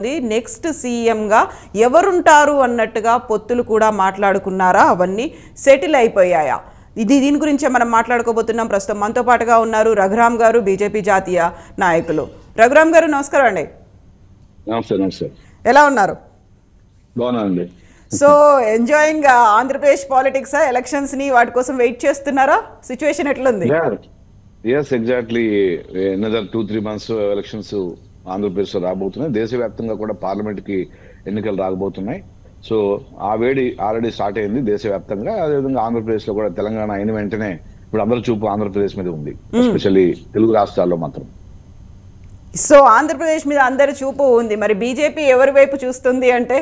Next సీఎంగా ఎవరుంటారు అన్నట్టుగా పొత్తులు కూడా మాట్లాడుకున్నారా అవన్నీ సెటిల్ అయిపోయాయా ఇది దీని గురించే మనం మాట్లాడుకోబోతున్నాం ప్రస్తుతం మనతో పాటుగా ఉన్నారు రఘురామ్ గారు బీజేపీ జాతీయ నాయకులు రఘురామ్ గారు నమస్కారం అండి నమస్తే నమస్తే ఎలా ఉన్నారు బాగున్నానండి so enjoying Andhra Pradesh politics elections ని వాటి కోసం వెయిట్ చేస్తున్నారా సిచ్యువేషన్ ఎట్లుంది yes exactly another two three months elections Andhra Pradesh లో రాబోతున్నాయి దేశవ్యాప్తంగా కూడా పార్లమెంట్ కి ఎన్నికలు రాబోతున్నాయి సో ఆ వేడి ఆల్రెడీ స్టార్ట్ అయింది దేశవ్యాప్తంగా అదేవిధంగా ఆంధ్రప్రదేశ్ లో కూడా తెలంగాణ అయిన వెంటనే ఇప్పుడు అందరి చూపు ఆంధ్రప్రదేశ్ మీద ఉంది ఎస్పెషల్లీ తెలుగు రాష్ట్రాల్లో మాత్రం సో ఆంధ్రప్రదేశ్ మీద అందరి చూపు ఉంది మరి బీజేపీ ఎవరి వైపు చూస్తుంది అంటే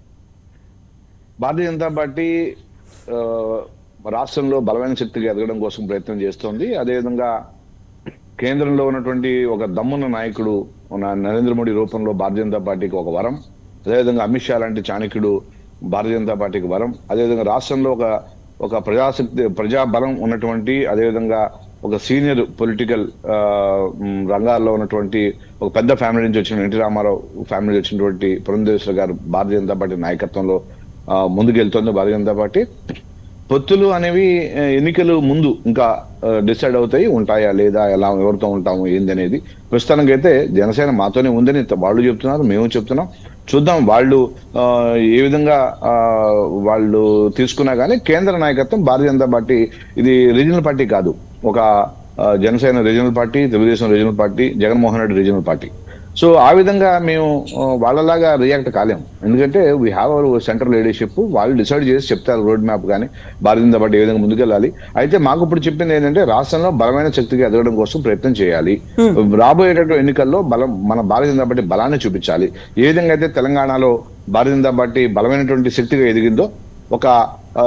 భారతీయ జనతా పార్టీ ఆ, రాష్ట్రంలో బలమైన శక్తిగా ఎదగడం కోసం ప్రయత్నం చేస్తోంది అదేవిధంగా కేంద్రంలో ఉన్నటువంటి ఒక దమ్మున్న నాయకుడు ఉన్న నరేంద్ర మోడీ రూపంలో భారతీయ జనతా పార్టీకి ఒక వరం అదేవిధంగా అమిత్ షా లాంటి చాణక్యుడు భారతీయ జనతా పార్టీకి వరం అదేవిధంగా రాష్ట్రంలో ఒక ఒక ప్రజాశక్తి ప్రజా బలం ఉన్నటువంటి అదేవిధంగా ఒక సీనియర్ పొలిటికల్ రంగాల్లో ఉన్నటువంటి ఒక పెద్ద ఫ్యామిలీ నుంచి వచ్చిన ఎన్టీ రామారావు ఫ్యామిలీ నుంచి వచ్చినటువంటి పురంధేశ్వర గారు భారతీయ జనతా పార్టీ నాయకత్వంలో ఆ, ముందుకెళ్తోంది భారతీయ జనతా పార్టీ పొత్తులు అనేవి ఆ, ఎన్నికలు ముందు ఇంకా డిసైడ్ అవుతాయి ఉంటాయా లేదా ఎలా ఎవరితో ఉంటాము ఏంది అనేది ప్రస్తుతానికైతే జనసేన మాతోనే ఉందని వాళ్ళు చెప్తున్నారు మేము చెప్తున్నాం చూద్దాం వాళ్ళు ఆ, ఏ విధంగా ఆ, వాళ్ళు తీసుకున్నా కానీ కేంద్ర నాయకత్వం భారతీయ జనతా పార్టీ ఇది రీజనల్ పార్టీ కాదు ఒక ఆ, Janasena regional party Telugudesam regional party Jaganmohan Reddy regional party so ఆ విధంగా మేము ఆ, వాళ్ళలాగా రియాక్ట్ కాలేం ఎందుకంటే we have our central leadership వాళ్ళు డిసైడ్ చేసి చెప్తారు రోడ్ మ్యాప్ కానీ భారతీయ జనతా పార్టీ ఏ విధంగా ముందుకెళ్ళాలి అయితే మాకు ఇప్పుడు చెప్పింది ఏంటంటే రాష్ట్రంలో బలమైన శక్తిగా ఎదగడం కోసం ప్రయత్నం చేయాలి రాబోయేటటువంటి ఎన్నికల్లో బలం మన భారతీయ జనతా పార్టీ బలాన్ని చూపించాలి ఏ విధంగా అయితే తెలంగాణలో భారతీయ జనతా పార్టీ బలమైనటువంటి శక్తిగా ఎదిగిందో ఒక ఆ,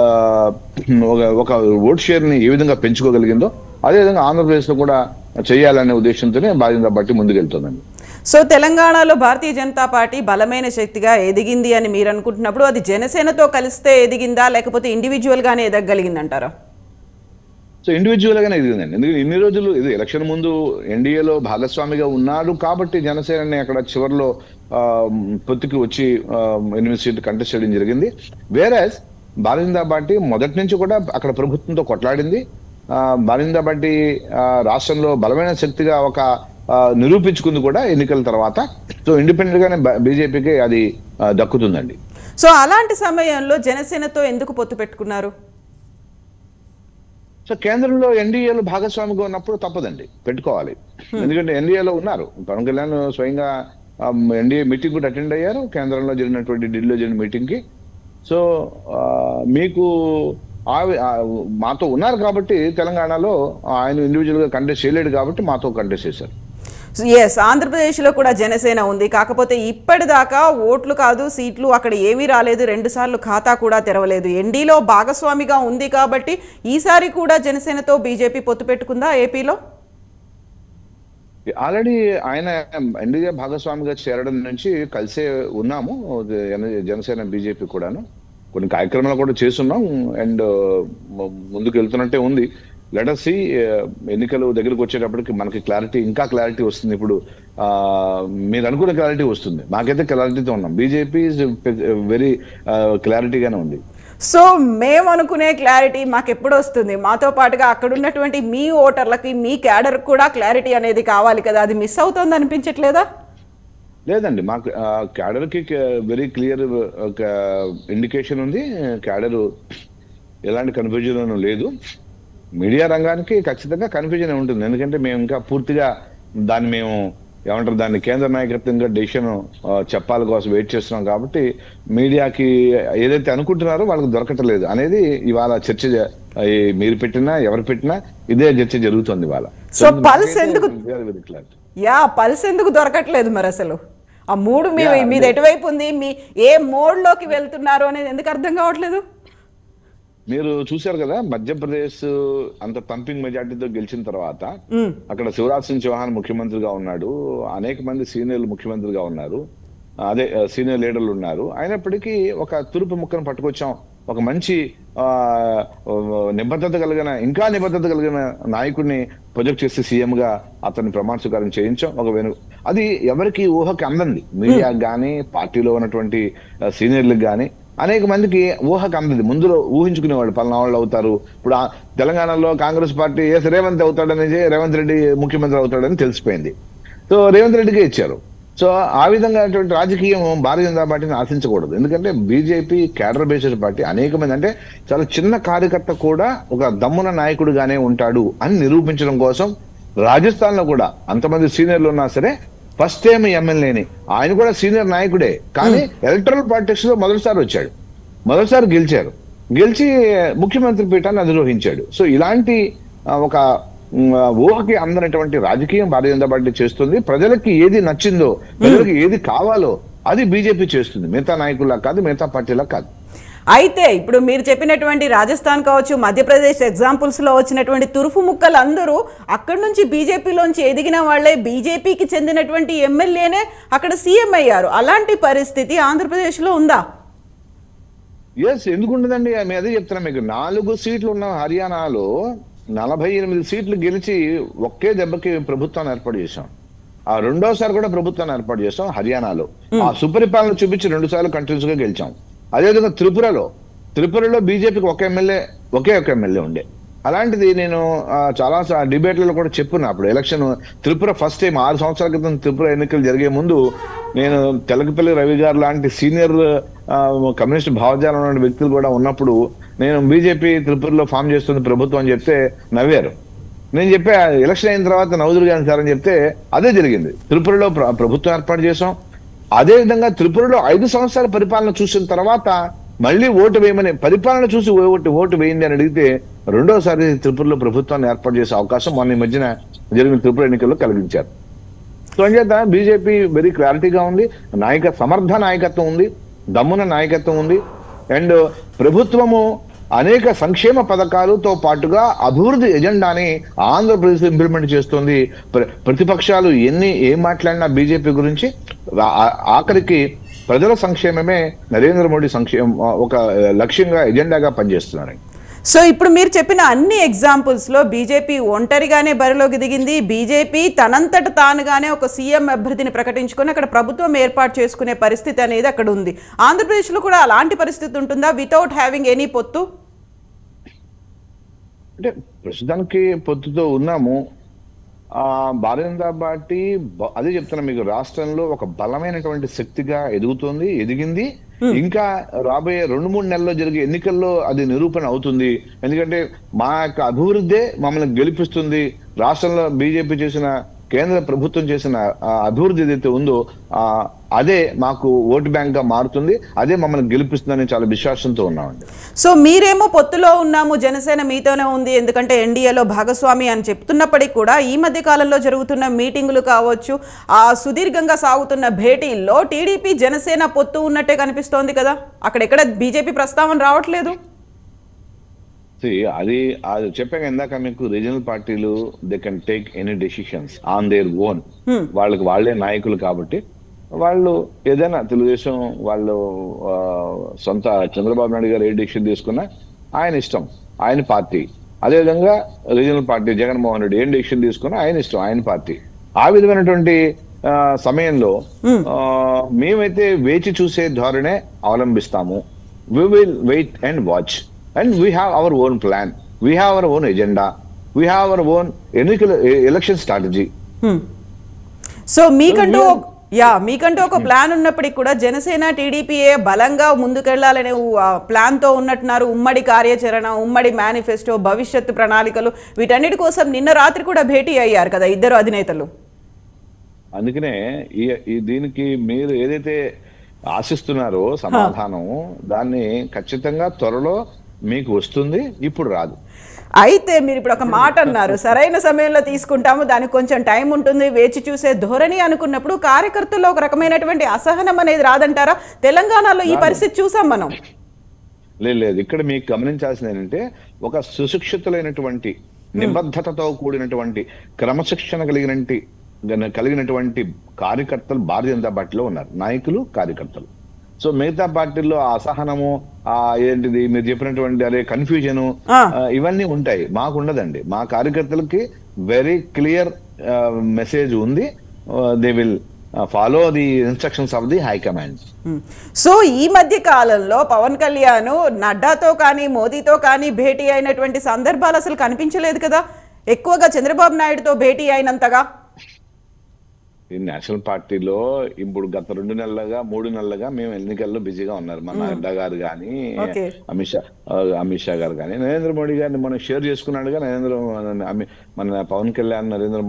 ఒక- ఒక ఓట్ షేర్ ని ఏ విధంగా పెంచుకోగలిగిందో అదేవిధంగా ఆంధ్రప్రదేశ్ లో కూడా చేయాలనే ఉద్దేశంతోనే భారతీయ జనతా పార్టీ ముందుకెళ్తుందండి సో తెలంగాణలో భారతీయ జనతా పార్టీ బలమైన శక్తిగా ఎదిగింది అని మీరు అనుకుంటున్నప్పుడు అది జనసేనతో కలిస్తే ఎదిగిందా లేకపోతే ఇండివిజువల్ గానే ఎదగలిగిందంటారా సో ఇండివిజువల్ గానే ఎదిగిందండి ఎందుకంటే ఇన్ని రోజులు ఇది ఎలక్షన్ ముందు ఎన్డీఏలో భాగస్వామిగా ఉన్నాడు కాబట్టి జనసేనని అక్కడ చివరిలో ఆ, పొత్తుకి వచ్చి ఆ, ఎనిమిది సీట్లు కంటెస్ట్ చేయడం జరిగింది వేరే భారతీయ జనతా పార్టీ మొదటి నుంచి కూడా అక్కడ ప్రభుత్వంతో కొట్లాడింది ఆ, భారతీయ జనతా పార్టీ ఆ, రాష్ట్రంలో బలమైన శక్తిగా ఒక ఆ, నిరూపించుకుంది కూడా ఎన్నికల తర్వాత సో ఇండిపెండెంట్ గానే బీజేపీకి అది ఆ, దక్కుతుందండి సో అలాంటి సమయంలో జనసేనతో ఎందుకు పొత్తు పెట్టుకున్నారు సో కేంద్రంలో ఎన్డీఏలో భాగస్వామిగా ఉన్నప్పుడు తప్పదండి పెట్టుకోవాలి ఎందుకంటే ఎన్డీఏలో ఉన్నారు పవన్ కళ్యాణ్ స్వయంగా ఎన్డీఏ మీటింగ్ కూడా అటెండ్ అయ్యారు కేంద్రంలో జరిగినటువంటి ఢిల్లీలో జరిగిన మీటింగ్ కి సో ఆ, మీకు ఆ- ఆ, మాతో ఉన్నారు కాబట్టి తెలంగాణలో ఆయన ఇండివిజువల్ గా కంటెస్ట్ చేయలేడు కాబట్టి మాతో కంటెస్ట్ చేశారు ఎస్ ఆంధ్రప్రదేశ్లో కూడా జనసేన ఉంది కాకపోతే ఇప్పటిదాకా ఓట్లు కాదు సీట్లు అక్కడ ఏమీ రాలేదు రెండు సార్లు ఖాతా కూడా తెరవలేదు ఎన్డీలో భాగస్వామిగా ఉంది కాబట్టి ఈసారి కూడా జనసేనతో బీజేపీ పొత్తు పెట్టుకుందా ఏపీలో ఆల్రెడీ ఆయన ఎన్డీఏ భాగస్వామిగా చేరడం నుంచి కలిసే ఉన్నాము జన- జనసేన బీజేపీ కూడాను కొన్ని కార్యక్రమాలు కూడా చేస్తున్నాం అండ్ ముందుకు వెళ్తున్నట్టే ఉంది లెటర్ సి ఎన్నికలు దగ్గరకు వచ్చేటప్పటికి మనకి క్లారిటీ ఇంకా క్లారిటీ వస్తుంది ఇప్పుడు ఆ, మీరు అనుకున్న క్లారిటీ వస్తుంది మాకైతే క్లారిటీతో ఉన్నాం బీజేపీ వెరీ క్లారిటీగానే ఉంది సో మేము అనుకునే క్లారిటీ మాకు ఎప్పుడు వస్తుంది మాతో పాటుగా అక్కడ ఉన్నటువంటి మీ ఓటర్లకి మీ క్యాడర్ కూడా క్లారిటీ అనేది కావాలి కదా అది మిస్ అవుతోంది అనిపించట్లేదా లేదండి మాకు క్యాడర్ కి వెరీ క్లియర్ ఒక ఇండికేషన్ ఉంది క్యాడర్ ఎలాంటి కన్ఫ్యూజన్ లేదు మీడియా రంగానికి ఖచ్చితంగా కన్ఫ్యూజన్ ఉంటుంది ఎందుకంటే మేము ఇంకా పూర్తిగా దాన్ని మేము ఏమంటారు దాన్ని కేంద్ర నాయకత్వంగా డెసిషన్ చెప్పాలి కోసం వెయిట్ చేస్తున్నాం కాబట్టి మీడియాకి ఏదైతే అనుకుంటున్నారో వాళ్ళకి దొరకట్లేదు అనేది ఇవాళ చర్చ జ- ఈ మీరు పెట్టినా ఎవరు పెట్టినా ఇదే చర్చ జరుగుతుంది ఇవాళ So, pulse ఎందుకు- వెరీ క్లారిటీ యా పల్స్ ఎందుకు దొరకట్లేదు మరి అసలు ఆ మూడు మీ Yeah, మీది ఎటువైపు ఉంది మీ ఏ మోడ్లోకి వెళ్తున్నారు అనేది ఎందుకు అర్థం కావట్లేదు మీరు చూశారు కదా మధ్యప్రదేశ్ అంత పంపింగ్ మెజార్టీతో గెలిచిన తర్వాత మ్మ్. అక్కడ శివరాజ్ సింగ్ చౌహాన్ ముఖ్యమంత్రిగా ఉన్నాడు అనేక మంది సీనియర్లు ముఖ్యమంత్రిగా ఉన్నారు అదే సీనియర్ లీడర్లు ఉన్నారు అయినప్పటికీ ఒక తురుపు ముక్కను పట్టుకొచ్చాం ఒక మంచి ఆ, నిబద్ధత కలిగిన ఇంకా నిబద్ధత కలిగిన నాయకుడిని ప్రొజెక్ట్ చేసి సీఎం గా అతన్ని ప్రమాణ స్వీకారం చేయించాం ఒక వెను అది ఎవరికి ఊహకి అందంది మీడియాకి కానీ పార్టీలో ఉన్నటువంటి సీనియర్లకు కానీ అనేక మందికి ఊహకు అందది ముందులో ఊహించుకునేవాళ్ళు పలానా వాళ్ళు అవుతారు ఇప్పుడు ఆ తెలంగాణలో కాంగ్రెస్ పార్టీ ఎస్ రేవంత్ అవుతాడని రేవంత్ రెడ్డి ముఖ్యమంత్రి అవుతాడని తెలిసిపోయింది సో రేవంత్ రెడ్డికే ఇచ్చారు సో ఆ విధంగా అటువంటి రాజకీయం భారతీయ జనతా పార్టీని ఆశించకూడదు ఎందుకంటే బీజేపీ క్యాడర్ బేస్డ్ పార్టీ అనేక మంది అంటే చాలా చిన్న కార్యకర్త కూడా ఒక దమ్మున నాయకుడిగానే ఉంటాడు అని నిరూపించడం కోసం రాజస్థాన్ లో కూడా అంతమంది సీనియర్లు ఉన్నా సరే ఫస్ట్ టైం ఎమ్మెల్యేని ఆయన కూడా సీనియర్ నాయకుడే కానీ ఎలక్ట్రల్ పాలిటిక్స్ లో మొదటిసారి వచ్చాడు మొదటిసారి గెలిచారు గెలిచి ముఖ్యమంత్రి పీఠాన్ని అధిరోహించాడు సో ఇలాంటి ఆ, ఒక ఉమ్, ఊహకి అందనటువంటి రాజకీయం భారతీయ జనతా పార్టీ చేస్తుంది ప్రజలకి ఏది నచ్చిందో ప్రజలకు ఏది కావాలో అది బీజేపీ చేస్తుంది మిగతా నాయకుల్లా కాదు మిగతా పార్టీలా కాదు అయితే ఇప్పుడు మీరు చెప్పినటువంటి రాజస్థాన్ కావచ్చు మధ్యప్రదేశ్ ఎగ్జాంపుల్స్ లో వచ్చినటువంటి తురుపు ముక్కలు అందరూ అక్కడి నుంచి బీజేపీలోంచి ఎదిగిన వాళ్ళే బీజేపీకి చెందినటువంటి ఎమ్మెల్యేనే అక్కడ సీఎం అయ్యారు అలాంటి పరిస్థితి ఆంధ్రప్రదేశ్లో ఉందా ఎస్ ఎందుకు ఉండదండి మేము అదే చెప్తున్నా మీకు నాలుగు సీట్లు ఉన్న హర్యానాలో నలభై ఎనిమిది సీట్లు గెలిచి ఒకే దెబ్బకి ప్రభుత్వాన్ని ఏర్పాటు చేశాం ఆ రెండోసారి కూడా ప్రభుత్వాన్ని ఏర్పాటు చేశాం హర్యానాలో ఆ సుపరిపాలన చూపించి రెండు సార్లు కంటిన్యూస్ గా గెలిచాం అదేవిధంగా త్రిపురలో త్రిపురలో బీజేపీకి ఒక ఎమ్మెల్యే ఒకే ఒక ఎమ్మెల్యే ఉండే అలాంటిది నేను ఆ, చాలా సా- డిబేట్లలో కూడా చెప్పున్నా అప్పుడు ఎలక్షన్ త్రిపుర ఫస్ట్ టైం ఆరు సంవత్సరాల క్రితం త్రిపుర ఎన్నికలు జరిగే ముందు నేను తెలకపల్లి రవి గారు లాంటి సీనియర్ ఆ, కమ్యూనిస్ట్ భావజాలం ఉన్న వ్యక్తులు కూడా ఉన్నప్పుడు నేను బీజేపీ త్రిపురలో ఫామ్ చేస్తుంది ప్రభుత్వం అని చెప్తే నవ్వారు నేను చెప్పే ఎలక్షన్ అయిన తర్వాత నవదురు గారి సార్ అని చెప్తే అదే జరిగింది త్రిపురలో ప్ర- ప్రభుత్వం ఏర్పాటు చేసాం అదే విధంగా త్రిపురలో ఐదు సంవత్సరాల పరిపాలన చూసిన తర్వాత మళ్ళీ ఓటు వేయమని పరిపాలన చూసి ఓటు ఓటు వేయింది అని అడిగితే రెండోసారి త్రిపురలో ప్రభుత్వాన్ని ఏర్పాటు చేసే అవకాశం మొన్న ఈ మధ్యన జరిగిన త్రిపుర ఎన్నికల్లో కలిగించారు సో అంచేత బీజేపీ వెరీ క్లారిటీగా ఉంది నాయక సమర్థ నాయకత్వం ఉంది దమ్మున నాయకత్వం ఉంది అండ్ ప్రభుత్వము అనేక సంక్షేమ పథకాలతో పాటుగా అభివృద్ధి ఎజెండాని ఆంధ్రప్రదేశ్ ఇంప్లిమెంట్ చేస్తుంది ప్ర- ప్రతిపక్షాలు ఎన్ని ఏం మాట్లాడినా బీజేపీ గురించి ఆ- ఆ- ఆఖరికి ప్రజల సంక్షేమమే నరేంద్ర మోడీ సంక్షేమం ఒక లక్ష్యంగా ఎజెండాగా పనిచేస్తున్నారు సో ఇప్పుడు మీరు చెప్పిన అన్ని ఎగ్జాంపుల్స్లో బీజేపీ ఒంటరిగానే బరిలోకి దిగింది బీజేపీ తనంతట తానుగానే ఒక సీఎం అభ్యర్థిని ప్రకటించుకొని అక్కడ ప్రభుత్వం ఏర్పాటు చేసుకునే పరిస్థితి అనేది అక్కడ ఉంది ఆంధ్రప్రదేశ్లో కూడా అలాంటి పరిస్థితి ఉంటుందా వితౌట్ హ్యావింగ్ ఎనీ పొత్తు అంటే ప్రస్తుతానికి పొత్తుతో ఉన్నాము ఆ భారతీయ జనతా పార్టీ బ- అదే చెప్తున్నా మీకు రాష్ట్రంలో ఒక బలమైనటువంటి శక్తిగా ఎదుగుతోంది ఎదిగింది ఇంకా రాబోయే రెండు మూడు నెలల్లో జరిగే ఎన్నికల్లో అది నిరూపణ అవుతుంది ఎందుకంటే మా యొక్క అభివృద్ధే మమ్మల్ని గెలిపిస్తుంది రాష్ట్రంలో బీజేపీ చేసిన కేంద్ర ప్రభుత్వం చేసిన ఆ, అభివృద్ధి ఏదైతే ఉందో ఆ, అదే మాకు ఓటు బ్యాంక్ గా మారుతుంది అదే మమ్మల్ని గెలిపిస్తుందని చాలా విశ్వాసంతో ఉన్నామండి సో మీరేమో పొత్తులో ఉన్నాము జనసేన మీతోనే ఉంది ఎందుకంటే ఎన్డీఏలో భాగస్వామి అని చెప్తున్నప్పటికీ కూడా ఈ మధ్య కాలంలో జరుగుతున్న మీటింగులు కావచ్చు ఆ సుదీర్ఘంగా సాగుతున్న భేటీల్లో టీడీపీ జనసేన పొత్తు ఉన్నట్టే కనిపిస్తోంది కదా అక్కడెక్కడ బీజేపీ ప్రస్తావన రావట్లేదు See, అది అది చెప్పాక ఇందాక మీకు రీజనల్ పార్టీలు they can take any decisions on their own వాళ్ళకి వాళ్ళే నాయకులు కాబట్టి వాళ్ళు ఏదైనా తెలుగుదేశం వాళ్ళు ఆ, సొంత చంద్రబాబు నాయుడు గారు ఏ డెసిషన్ తీసుకున్నా ఆయన ఇష్టం ఆయన పార్టీ అదేవిధంగా రీజనల్ పార్టీ జగన్మోహన్ రెడ్డి ఏం డెసిషన్ తీసుకున్నా ఆయన ఇష్టం ఆయన పార్టీ ఆ విధమైనటువంటి ఆ, సమయంలో ఆ, మేమైతే వేచి చూసే ధోరణే అవలంబిస్తాము we will wait and watch and we have our own plan we have our own agenda we have our own ఎన్నికల ఎలక్షన్ స్ట్రాటజీ హ్మ్. సో మీకంటూ ఒక- యా మీకంటూ ఒక ప్లాన్ ఉన్నప్పటికీ కూడా జనసేన టీడీపీఏ బలంగా ముందుకెళ్లాలనే ఉ- ఆ ప్లాన్తో ఉన్నట్టున్నారు ఉమ్మడి కార్యాచరణ ఉమ్మడి మేనిఫెస్టో భవిష్యత్తు ప్రణాళికలు వీటన్నిటి కోసం నిన్న రాత్రి కూడా భేటీ అయ్యారు కదా ఇద్దరు అధినేతలు అందుకనే ఈ ఈ దీనికి మీరు ఏదైతే ఆశిస్తున్నారో సమాధానం దాన్ని ఖచ్చితంగా త్వరలో మీకు వస్తుంది ఇప్పుడు రాదు అయితే మీరు ఇప్పుడు ఒక మాట అన్నారు సరైన సమయంలో తీసుకుంటాము దానికి కొంచెం టైం ఉంటుంది వేచి చూసే ధోరణి అనుకున్నప్పుడు కార్యకర్తల్లో ఒక రకమైనటువంటి అసహనం అనేది రాదంటారా తెలంగాణలో ఈ పరిస్థితి చూసాం మనం లేదు లేదు ఇక్కడ మీకు గమనించాల్సింది ఏంటంటే ఒక సుశిక్షితులైనటువంటి నిబద్ధతతో కూడినటువంటి క్రమశిక్షణ కలిగినటువంటి కలిగినటువంటి కార్యకర్తలు భారతీయ జనతా పార్టీలో ఉన్నారు నాయకులు కార్యకర్తలు సో మిగతా పార్టీల్లో ఆ అసహనము ఆ ఏంటిది మీరు చెప్పినటువంటి అదే కన్ఫ్యూజన్ ఆ. ఇవన్నీ ఉంటాయి మాకు ఉండదండి మా కార్యకర్తలకి వెరీ క్లియర్ మెసేజ్ ఉంది they will follow the instructions of the high command hmm. So ఈ మధ్య కాలంలో పవన్ కళ్యాణ్ నడ్డాతో కానీ మోదీతో కానీ భేటీ అయినటువంటి సందర్భాలు అసలు కనిపించలేదు కదా ఎక్కువగా చంద్రబాబు నాయుడుతో భేటీ అయినంతగా ఈ నేషనల్ పార్టీలో ఇప్పుడు గత రెండు నెలలుగా మూడు నెలలుగా మేము ఎన్నికల్లో బిజీగా ఉన్నారు మన నడ్డా గారు కానీ Okay. అమిత్ షా ఆ, అమిత్ షా గారు కానీ నరేంద్ర మోడీ గారిని మనం షేర్ చేసుకున్నాడుగా నరేంద్ర అమి- మన పవన్ కళ్యాణ్ నరేంద్ర